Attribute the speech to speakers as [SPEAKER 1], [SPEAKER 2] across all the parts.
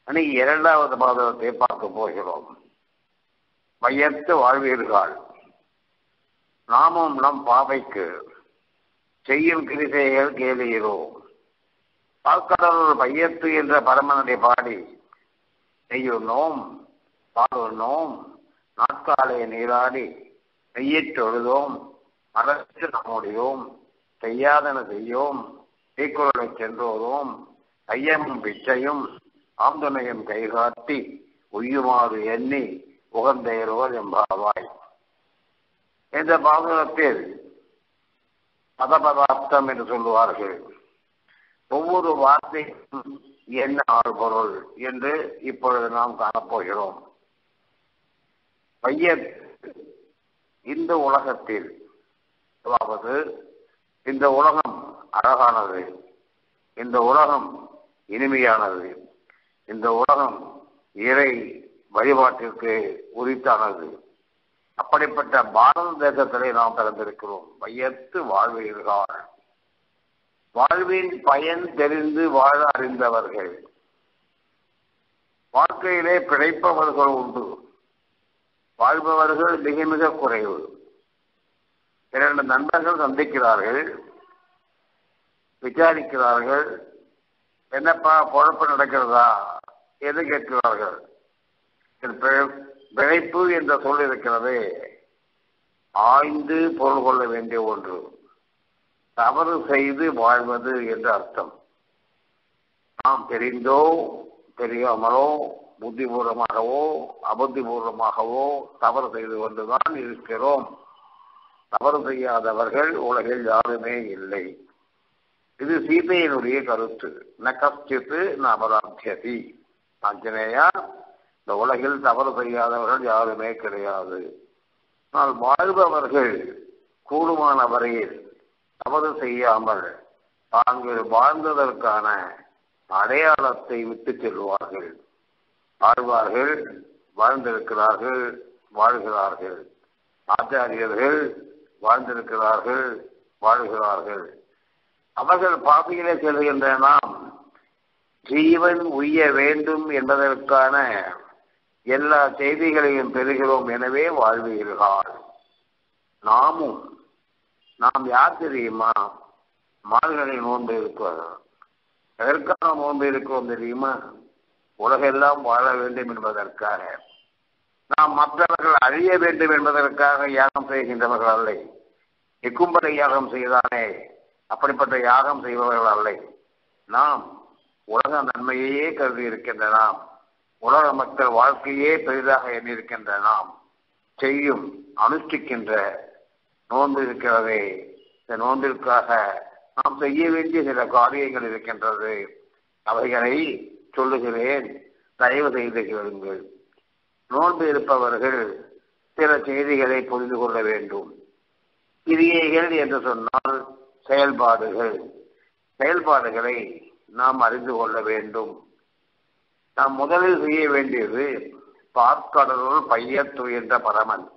[SPEAKER 1] அன்னைக்கு இரண்டாவது பாதகத்தை பார்க்க போகிறோம் வையத்து வாழ்வீர்கள் நாமும் நம் பாவைக்கு செய்யும் கிரிசைகள் கேளுகிறோம் பால்கடலூர் பையத்து என்ற பரமனதை பாடி நெய்யுண்ணோம் பாலுண்ணோம் நாட்காலை நீராடி நெய்யிட்டு தொழுதோம் மலர்த்து நம்முடையோம் செய்யாதன செய்யோம் தீக்குறளை சென்றோரும் ஐயமும் பிச்சையும் ஆந்துணையும் கைகாட்டி உய்யுமாறு எண்ணி உகந்தேரோர் எம்பாவாய் இந்த பாகத்தில் பதபதார்த்தம் என்று சொல்லுவார்கள் ஒவ்வொரு வார்த்தைக்கும் என்ன ஆள்பொருள் என்று இப்பொழுது நாம் காணப்போகிறோம் பையன் இந்த உலகத்தில் அதாவது இந்த உலகம் அழகானது இந்த உலகம் இனிமையானது இந்த உலகம் இறை வழிபாட்டிற்கு உரித்தானது அப்படிப்பட்ட பாரத தேசத்திலே நாம் பிறந்திருக்கிறோம் வையத்து வாழ்வீர்கள் வாழ்வின் பயன் தெரிந்து வாழ அறிந்தவர்கள் வாழ்க்கையிலே பிழைப்பவர்கள் உண்டு வாழ்பவர்கள் மிக மிக குறைவு இரண்டு நண்பர்கள் சந்திக்கிறார்கள் விசாரிக்கிறார்கள் என்னப்பா குழப்பம் நடக்கிறதா எது கேட்கிறார்கள் பிழைப்பு என்ற சொல் இருக்கிறது ஆய்ந்து பொருள் கொள்ள வேண்டிய ஒன்று தவறு செய்து வாழ்வது என்று அர்த்தம் நாம் தெரிந்தோ தெரியாமலோ புத்திபூர்வமாகவோ அபுத்திபூர்வமாகவோ தவறு செய்து கொண்டுதான் இருக்கிறோம் தவறு செய்யாதவர்கள் உலகில் யாருமே இல்லை இது சீதையினுடைய கருத்து ந கஷ்டித்து ந அபராத்தியதி ஆஞ்சநேயா இந்த உலகில் தவறு செய்யாதவர்கள் யாருமே கிடையாது ஆனால் வாழ்பவர்கள் கூடுமான வரையில் தவறு செய்யாமல் தாங்கள் வாழ்ந்ததற்கான அடையாளத்தை விட்டு செல்வார்கள் வாழ்வார்கள் வாழ்ந்திருக்கிறார்கள் வாழ்கிறார்கள் ஆச்சாரியர்கள் வாழ்ந்திருக்கிறார்கள் வாழ்கிறார்கள் அவர்கள் பாதையிலே செல்கின்ற நாம் ஜீவன் உய்ய வேண்டும் என்பதற்கான எல்லா செய்திகளையும் பெறுகிறோம் எனவே வாழ்வீர்கள் நாமும் நாம் யார் தெரியுமா மால்களை நோன்பு இருக்கிறோம் எதற்காக நோன்பு இருக்கிறோம் தெரியுமா உலகெல்லாம் வாழ வேண்டும் என்பதற்காக நாம் மற்றவர்கள் அழிய வேண்டும் என்பதற்காக யாகம் செய்கின்றவர்கள் அல்ல எக்கும்படை யாகம் செய்தானே அப்படிப்பட்ட யாகம் செய்பவர்கள் அல்ல நாம் உலக நன்மையே கருதி இருக்கின்ற நாம் உலக மக்கள் வாழ்க்கையே பெரிதாக எண்ணியிருக்கின்ற நாம் செய்யும் அனுஷ்டிக்கின்ற நோன்பு இருக்கிறதே இந்த நோன்பிற்காக நாம் செய்ய வேண்டிய சில காரியங்கள் இருக்கின்றது அவைகளை சொல்லுகிறேன் தயவு செய்து கேளுங்கள் நோன்பு இருப்பவர்கள் சில செய்திகளை புரிந்து கொள்ள வேண்டும் கிரியைகள் என்று சொன்னால் செயல்பாடுகள் செயல்பாடுகளை நாம் அறிந்து கொள்ள வேண்டும் நாம் முதலில் செய்ய வேண்டியது பார்க்கடலுள் பையத்து என்ற பரமன்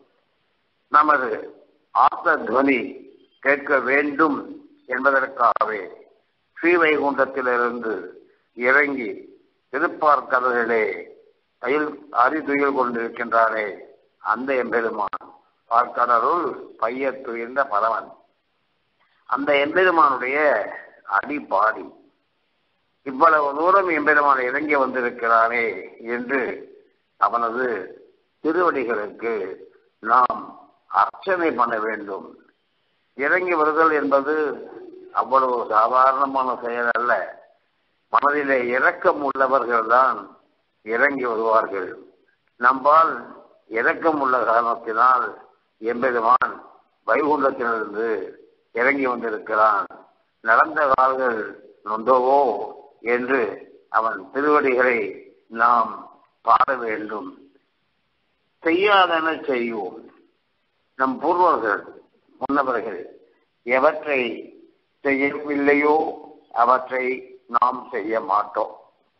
[SPEAKER 1] நமது ஆத்த துவனி கேட்க வேண்டும் என்பதற்காகவே ஸ்ரீவைகுண்டத்திலிருந்து இறங்கி திருப்பார்க்கடலிலே பயில் அறிதுயில் கொண்டிருக்கின்றானே அந்த எம்பெருமான் பார்க்கடலுள் பையத்து என்ற பரவன் அந்த எம்பெருமானுடைய அடிபாடி இவ்வளவு தூரம் எம்பெருமான் இறங்கி வந்திருக்கிறானே என்று அவனது திருவடிகளுக்கு நாம் அர்ச்சனை பண்ண வேண்டும் இறங்கி வருதல் என்பது அவ்வளவு சாதாரணமான செயல் அல்ல மனதிலே இரக்கம் உள்ளவர்கள் தான் இறங்கி வருவார்கள் நம்பால் இரக்கம் உள்ள காரணத்தினால் எம்பெருமான் வைகுண்டத்திலிருந்து இறங்கி வந்திருக்கிறான் நடந்த கால்கள் நொந்தவோ என்று அவன் திருவடிகளை நாம் பாட வேண்டும் செய்யாதன செய்வோம் நம் பூர்வர்கள் முன்னவர்கள் எவற்றை செய்யவில்லையோ அவற்றை நாம் செய்ய மாட்டோம்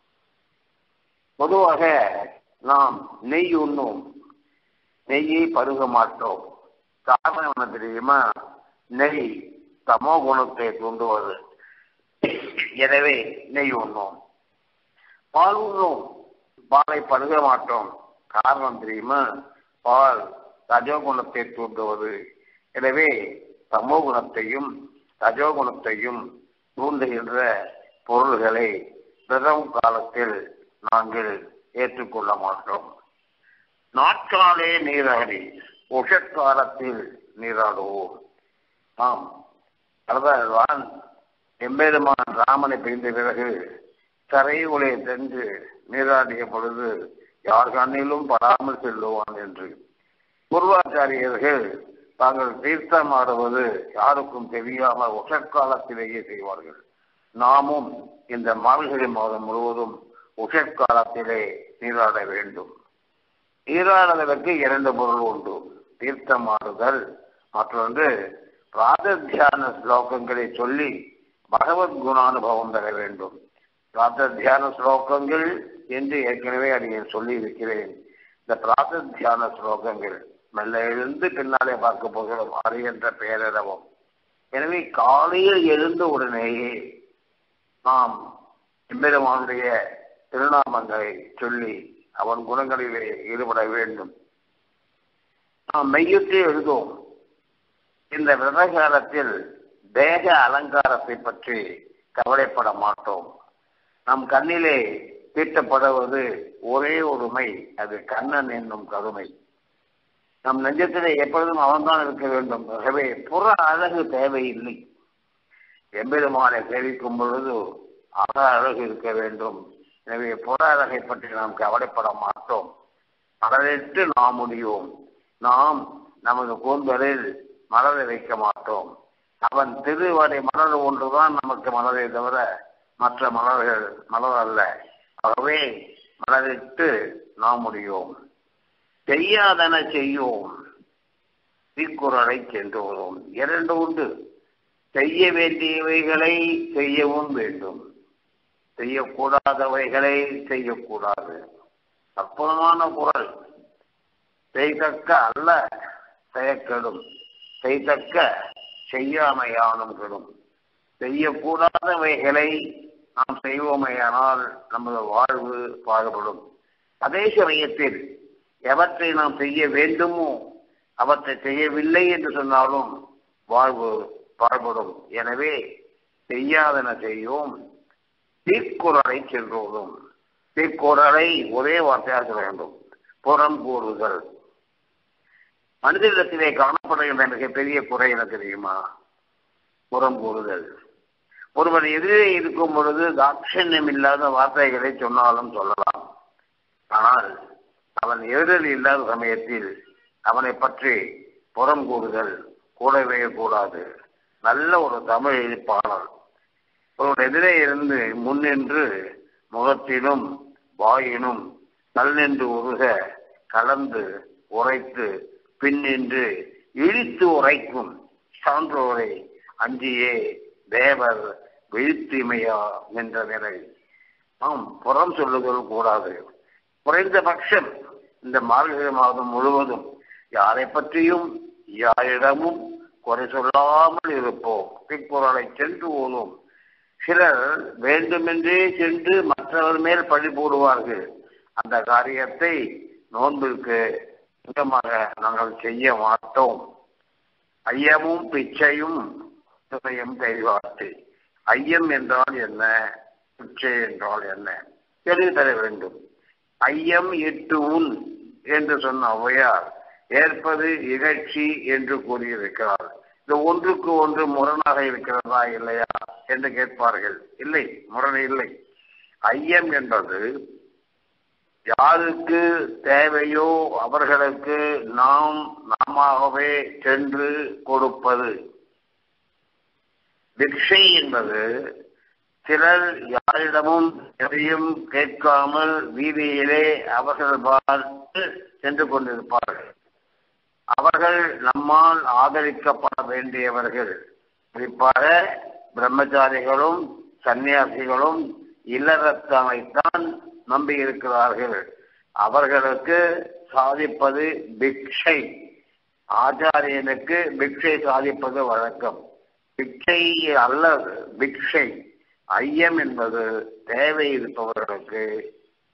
[SPEAKER 1] பொதுவாக நாம் நெய் உண்ணும் நெய்யை பருக மாட்டோம் காரணம் என்ன தெரியுமா நெய் தமோ குணத்தை தூண்டுவது எனவே நெய் உண்ணும் பால் உண்ணும் பாலை பருக மாட்டோம் காரணம் தெரியுமா பால் ரஜோகுணத்தை தூண்டுவது எனவே தமோ குணத்தையும் ரஜோகுணத்தையும் தூண்டுகின்ற பொருள்களை விரதம் காலத்தில் நாங்கள் ஏற்றுக்கொள்ள மாட்டோம் நாட்காலே நீராடி உஷற்காலத்தில் நீராடுவோம் ஆம் அதனால்தான் எம்பெருமான் ராமனை பிரிந்த பிறகு தரையுலை சென்று நீராடிய பொழுது யார் கண்ணிலும் படாமல் செல்லுவான் என்று பூர்வாச்சாரியர்கள் தாங்கள் தீர்த்தம் ஆடுவது யாருக்கும் தெரியாமல் உஷற்காலத்திலேயே செய்வார்கள் நாமும் இந்த மார்கழி மாதம் முழுவதும் உஷற்காலத்திலே நீராட வேண்டும் நீராடுதலுக்கு இரண்டு பொருள் உண்டு தீர்த்தமாடுதல் மற்றொன்று பிராதத்தியான ஸ்லோகங்களை சொல்லி பகவத் குணானுபவம் பெற வேண்டும் பிராத்தத்தியான ஸ்லோகங்கள் என்று ஏற்கனவே அடியேன் சொல்லி இருக்கிறேன் இந்த பிராத்தத்தியான ஸ்லோகங்கள் மெல்ல எழுந்து பின்னாலே பார்க்க போகிறோம் அறிகின்ற பேரிடவும் எனவே காலையில் எழுந்த உடனேயே நாம் எம்பெருமானுடைய திருநாமங்களை சொல்லி அவன் குணங்களிலே ஈடுபட வேண்டும் நாம் மெய்யுற்று எழுதுவோம் இந்த விரத காலத்தில் தேக அலங்காரத்தை பற்றி கவலைப்பட மாட்டோம் நம் கண்ணிலே தீட்டப்படுவது ஒரே ஒருமை அது கண்ணன் என்னும் கருமை நம் நெஞ்சத்திலே எப்பொழுதும் அவன்தான் இருக்க வேண்டும் ஆகவே புற அழகு தேவையில்லை எம்பெருமானை சேவிக்கும் பொழுது அக அழகு இருக்க வேண்டும் எனவே புற அழகை பற்றி நாம் கவலைப்பட மாட்டோம் மலரிட்டு நாம் முடியோம் நாம் நமது கூந்தலில் மலரை வைக்க மாட்டோம் அவன் திருவடை மலர் ஒன்றுதான் நமக்கு மலரை தவிர மற்ற மலர்கள் மலர் அல்ல ஆகவே மலரிட்டு நாம் முடியோம் செய்யாதன செய்யோம் தீக்குறளை சென்று வரும் இரண்டு உண்டு செய்ய வேண்டியவைகளை செய்யவும் வேண்டும் செய்யக்கூடாதவைகளை செய்யக்கூடாது அற்புதமான குரல் செய்தக்க அல்ல செயக்கெடும் செய்தக்க செய்யாமையானும் கெடும் செய்யக்கூடாதவைகளை நாம் செய்வோமையானால் நமது வாழ்வு பாடுபடும் அதே சமயத்தில் எவற்றை நாம் செய்ய வேண்டுமோ அவற்றை செய்யவில்லை என்று சொன்னாலும் வாழ்வு பாடுபடும் எனவே செய்யாதன செய்யும் தீக்குறளை சென்றோதும் தீக்குறளை ஒரே வார்த்தையாக சொல்ல வேண்டும் புறம் கூறுதல் மனிதனிடத்திலே காணப்படுகின்ற மிகப்பெரிய குறை என்ன தெரியுமா புறம் கூறுதல் ஒருவர் எதிரே இருக்கும் பொழுது தாட்சண்யம் இல்லாத வார்த்தைகளை சொன்னாலும் சொல்லலாம் ஆனால் அவன் எதிரில் இல்லாத சமயத்தில் அவனை பற்றி புறம் கூறுதல் கூடவே கூடாது நல்ல ஒரு தமிழ் எழுப்பாளர் ஒரு எதிரே இருந்து முன்னின்று முகத்திலும் வாயினும் நல்லென்று உருக கலந்து உரைத்து பின்னின்று இழித்து உரைக்கும் சான்றோரை அஞ்சியே தேவர் வீழ்த்திமையா என்ற நிலை ஆம் புறம் சொல்லுதல் கூடாது குறைந்தபட்சம் இந்த மார்கழி மாதம் முழுவதும் யாரை பற்றியும் யாரிடமும் குறை சொல்லாமல் இருப்போம் திருக்குறளை சென்று ஓதும் சிலர் வேண்டுமென்றே சென்று மற்றவர் மேல் பழி போடுவார்கள் அந்த காரியத்தை நோன்பிற்கு சுத்தமாக நாங்கள் செய்ய மாட்டோம் ஐயமும் பிச்சையும் சுயம் தெளிவாட்டு ஐயம் என்றால் என்ன பிச்சை என்றால் என்ன தெளிவு தர வேண்டும் ஐயம் இட்டு உன் என்று சொன்ன ஔவையார் ஏற்பது இகழ்ச்சி என்று கூறியிருக்கிறார் இது ஒன்றுக்கு ஒன்று முரணாக இருக்கிறதா இல்லையா என்று கேட்பார்கள் இல்லை முரண் இல்லை ஐயம் என்பது யாருக்கு தேவையோ அவர்களுக்கு நாம் நாமவே சென்று கொடுப்பது பிக்ஷை என்பது சிலர் யாரிடமும் எதையும் கேட்காமல் வீதியிலே அவர்கள் பார்த்து சென்று கொண்டிருப்பார்கள் அவர்கள் நம்மால் ஆதரிக்கப்பட வேண்டியவர்கள் குறிப்பாக பிரம்மச்சாரிகளும் சன்னியாசிகளும் இல்லறத்தமைத்தான் நம்பி இருக்கிறார்கள் அவர்களுக்கு சாதிப்பது பிக்ஷை ஆச்சாரியனுக்கு பிக்ஷை சாதிப்பது வழக்கம் பிக்ஷை அல்லது பிக்ஷை ஐயம் என்பது தேவை இருப்பவர்களுக்கு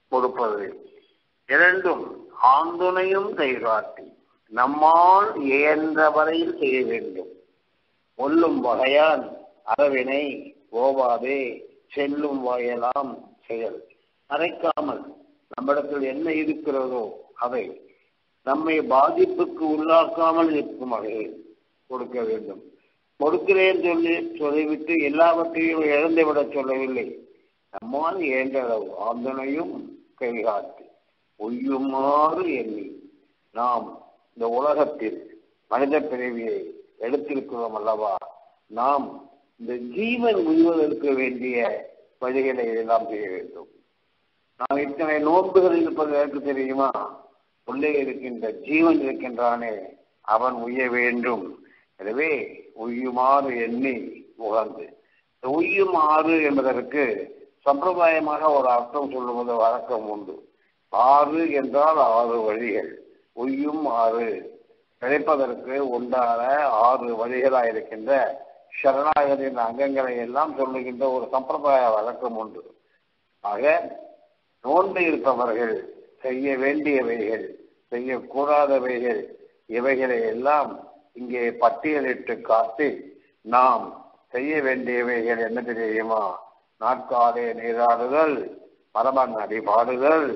[SPEAKER 1] கொடுப்பது இரண்டும் ஆந்துணையும் கைகாட்டி நம்மால் இயன்ற வரையில் செய்ய வேண்டும் கொல்லும் வகையான் அரவினை ஓவாதே செல்லும் வகையெல்லாம் செயல் மறைக்காமல் நம்மிடத்தில் என்ன இருக்கிறதோ அவை நம்மை பாதிப்புக்கு உள்ளாக்காமல் இருக்கும் வகையில் கொடுக்க வேண்டும் கொடுக்கிறேன் சொல்லி சொல்லிவிட்டு எல்லாவற்றையும் இழந்துவிட சொல்லவில்லை நம்மால் இயன்ற அளவு ஆந்தனையும் கைகாட்டி ஒய்யுமாறு எண்ணி நாம் இந்த உலகத்தில் மனித பிறவியை எடுத்திருக்கிறோம் அல்லவா நாம் இந்த ஜீவன் உய்வதற்கு வேண்டிய வழிகளை எல்லாம் செய்ய வேண்டும் நாம் இத்தனை நோன்புகள் இருப்பது எனக்கு தெரியுமா உள்ளே இருக்கின்ற ஜீவன் இருக்கின்றானே அவன் உய்ய வேண்டும் எனவே உய்யுமாறு எண்ணி உகந்து உய்யுமாறு என்பதற்கு சம்பிரதாயமாக ஒரு அர்த்தம் சொல்லுவது வழக்கம் உண்டு ஆறு என்றால் ஆறு வழிகள் உய்யும் ஆறு கிடைப்பதற்கு உண்டான ஆறு வழிகளாக இருக்கின்ற சரணாகதியின் அங்கங்களை எல்லாம் சொல்லுகின்ற ஒரு சம்பிரதாய வழக்கம் உண்டு ஆக நோன்பு இருப்பவர்கள் செய்ய வேண்டியவைகள் செய்யக்கூடாதவைகள் இவைகளை எல்லாம் இங்கே பட்டியலிட்டு காட்டி நாம் செய்ய வேண்டியவைகள் என்ன தெரியுமா நாட்காலே நீராடுதல் பரமன் அடிபாடுதல்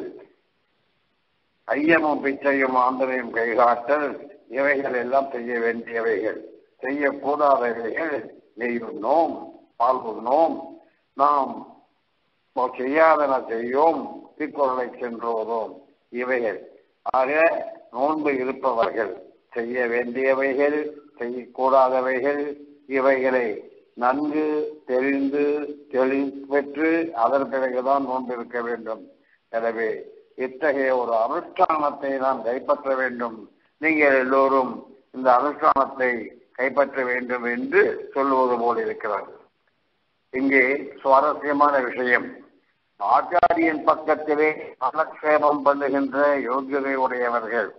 [SPEAKER 1] ஐயமும் பிச்சையும் ஆந்தரையும் கைகாட்டல் இவைகள் எல்லாம் செய்ய வேண்டியவைகள் செய்யக்கூடாதவைகள் நெய்யுண்ணோம் பால் உண்ணோம் நாம் செய்யாதன செய்யோம் தீக்குறளை சென்றோதோம் இவைகள் ஆக நோன்பு இருப்பவர்கள் செய்ய வேண்டியவைகள் செய்யக்கூடாதவைகள் இவைகளை நன்கு தெரிந்து தெளி பெற்று அதன் பிறகுதான் நோன்பு இருக்க வேண்டும் எனவே இத்தகைய ஒரு அனுஷ்டானத்தை நாம் கைப்பற்ற வேண்டும் நீங்கள் எல்லோரும் இந்த அனுஷ்டானத்தை கைப்பற்ற வேண்டும் என்று சொல்லுவது போல் இருக்கிறது இங்கே சுவாரஸ்யமான விஷயம் ஆச்சாரியன் பக்கத்திலே காலக்ஷேபம் பண்ணுகின்ற யோகியதை உடையவர்கள்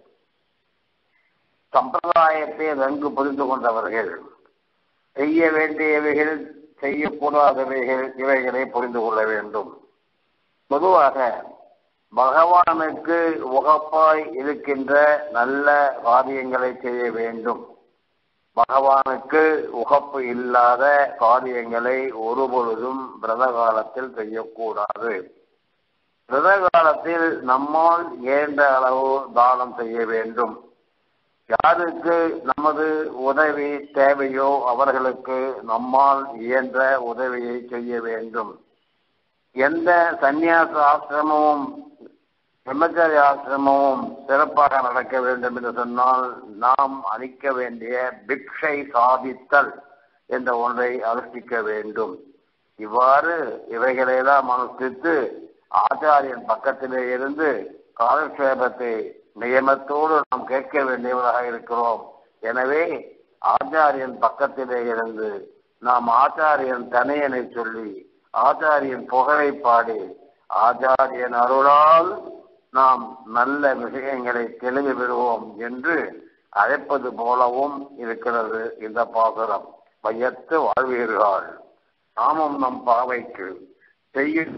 [SPEAKER 1] சம்பிரதாயத்தை நன்கு புரிந்து கொண்டவர்கள் செய்ய வேண்டியவைகள் செய்யக்கூடாதவைகள் இவைகளை புரிந்து கொள்ள வேண்டும் பொதுவாக பகவானுக்கு உகப்பாய் இருக்கின்ற நல்ல காரியங்களை செய்ய வேண்டும் பகவானுக்கு உகப்பு இல்லாத காரியங்களை ஒருபொழுதும் விரத காலத்தில் செய்யக்கூடாது விரத காலத்தில் நம்மால் இயன்ற அளவு தானம் செய்ய வேண்டும் யாருக்கு நமது உதவி தேவையோ அவர்களுக்கு நம்மால் இயன்ற உதவியை செய்ய வேண்டும் எந்த சந்நியாச ஆசிரமமும் பிரம்மச்சாரி ஆசிரமமும் சிறப்பாக நடக்க வேண்டும் என்று சொன்னால் நாம் அளிக்க வேண்டிய பிக்ஷை சாதித்தல் என்ற ஒன்றை அனுஷ்டிக்க வேண்டும் இவ்வாறு இவைகளையெல்லாம் அனுஷ்டித்து ஆச்சாரியன் பக்கத்திலே இருந்து காலக்ஷேபத்தை நியமத்தோடு நாம் கேட்க வேண்டியவராக இருக்கிறோம் எனவே ஆச்சாரியன் பக்கத்திலே இருந்து நாம் ஆச்சாரியன் தனையனை சொல்லி ஆச்சாரியன் புகழை பாடி ஆச்சாரியன் அருளால் நாம் நல்ல விஷயங்களை தெளிவு பெறுவோம் என்று அழைப்பது போலவும் இருக்கிறது இந்த பாசுரம் வையத்து வாழ்வீர்கள் நாமும் நம் பாவைக்கு செய்யும்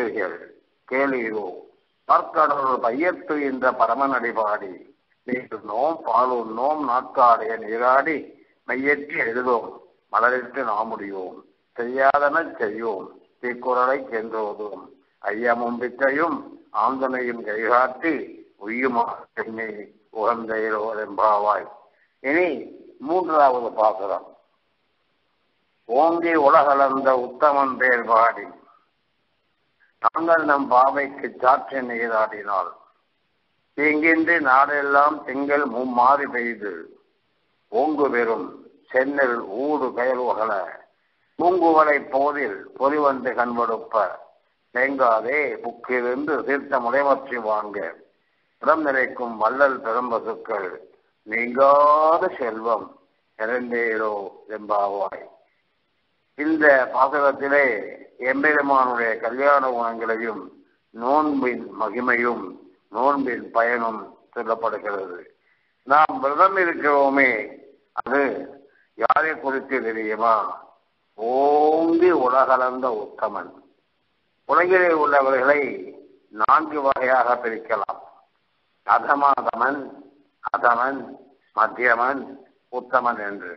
[SPEAKER 1] கேளீரோ பற்கடல் பையத்து என்ற பரமநடிபாடி நீட்டுனோம் பாலுண்ணோம் நாட்காடைய நீராடி மையற்றி எழுதோம் மலரிட்டு நாம் முடியோம் செய்யாதன செய்யோம் தீக்குறளை சென்றோதும் ஐயமும் பித்தையும் ஆந்தனையும் கைகாட்டி உய்யுமா என்னை உகந்தையிலோ எம்பாவாய் இனி மூன்றாவது பாசுரம் ஓங்கி உலகளந்த உத்தமன் பேர் பாடி நாங்கள் நம் பாவைக்கு சாற்ற நீராடினால் தீங்கின்றி நாடெல்லாம் திங்கள் மும்மாறி பெய்து ஓங்கு பெறும் சென்னில் ஊடு கயல்வகல பூங்குவலை போதில் பொறிவந்து கண்படுப்ப தேங்காதே புக்கிலிருந்து தீர்த்த முளைவற்றி வாங்க புறம் நிறைக்கும் வள்ளல் பெரும்பசுக்கள் நீங்காத செல்வம் நிறைந்தேரோ எம்பாவாய் இந்த பாசகத்திலே எம்பெருமானுடைய கல்யாண குணங்களையும் நோன்பின் மகிமையும் நோன்பின் பயனும் சொல்லப்படுகிறது நாம் விரதம் இருக்கிறோமே அது யாரை குறித்து தெரியுமா ஓங்கி உலகளந்த உத்தமன் உலகிலே உள்ளவர்களை நான்கு வகையாக பிரிக்கலாம் அதமாதமன் அதமன் மத்தியமன் உத்தமன் என்று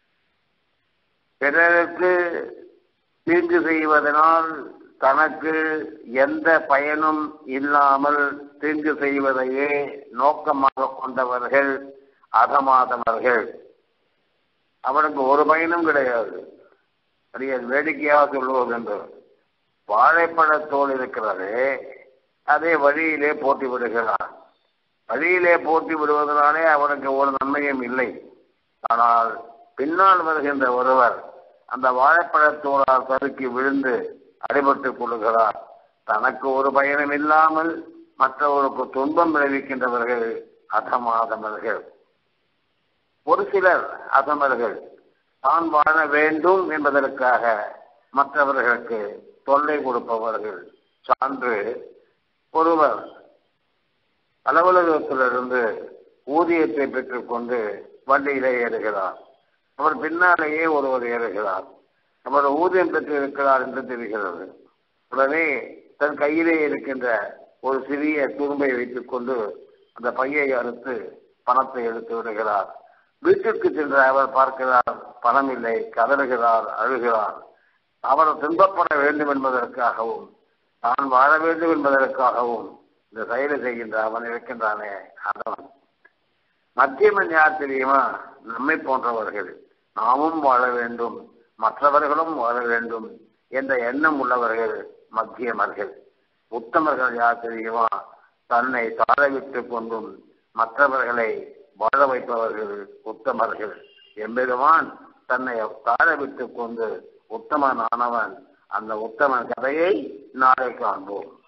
[SPEAKER 1] பிறருக்கு தீங்கு செய்வதனால் தனக்கு எந்த பயனும் இல்லாமல் தீங்கு செய்வதையே நோக்கமாக கொண்டவர்கள் அதமாதவர்கள் அவனுக்கு ஒரு பயனும் கிடையாது பெரிய வேடிக்கையாக சொல்லுவது என்று வாழைப்பழத்தோல் இருக்கிறது அதை வழியிலே போட்டி விடுகிறான் வழியிலே போட்டி விடுவதனாலே அவனுக்கு ஒரு நன்மையும் இல்லை ஆனால் பின்னால் வருகின்ற ஒருவர் அந்த வாழைப்பழத்தோளால் சறுக்கி விழுந்து அடிபட்டுக் கொள்கிறார் தனக்கு ஒரு பயனும் இல்லாமல் மற்றவருக்கு துன்பம் விளைவிக்கின்றவர்கள் அதமாதமர்கள் ஒரு சிலர் அதமர்கள் தான் வாழ வேண்டும் என்பதற்காக மற்றவர்களுக்கு தொல்லை கொடுப்பவர்கள் சான்று ஒருவர் அலுவலகத்திலிருந்து ஊதியத்தை பெற்றுக்கொண்டு வண்டியிலே ஏறுகிறார் அவர் பின்னாலேயே ஒருவர் ஏறுகிறார் அவர் ஊதியம் பெற்று இருக்கிறார் என்று தெரிகிறது உடனே தன் கையிலே இருக்கின்ற ஒரு சிறிய துரும்பை வைத்துக் கொண்டு அந்த பையை அறுத்து பணத்தை எடுத்து விடுகிறார் வீட்டிற்கு சென்ற அவர் பார்க்கிறார் பணம் இல்லை கதறுகிறார் அழுகிறார் அவர் துன்பப்பட வேண்டும் என்பதற்காகவும் தான் வாழ வேண்டும் என்பதற்காகவும் இந்த செயலை செய்கின்ற அவன் இருக்கின்றானே அதவன் மத்தியமன் யார் தெரியுமா நம்மை போன்றவர்கள் நாமும் வாழ வேண்டும் மற்றவர்களும் வாழ வேண்டும் என்ற எண்ணம் உள்ளவர்கள் மத்தியமர்கள் உத்தமர்கள் யார் தெரியுமா தன்னை தாழ விட்டுக் கொண்டும் மற்றவர்களை வாழ வைப்பவர்கள் உத்தமர்கள் எம்பெருமான் தன்னை தாழ விட்டுக் கொண்டு உத்தமன் ஆனவன் அந்த உத்தமன் கதையை நாளை காண்போம்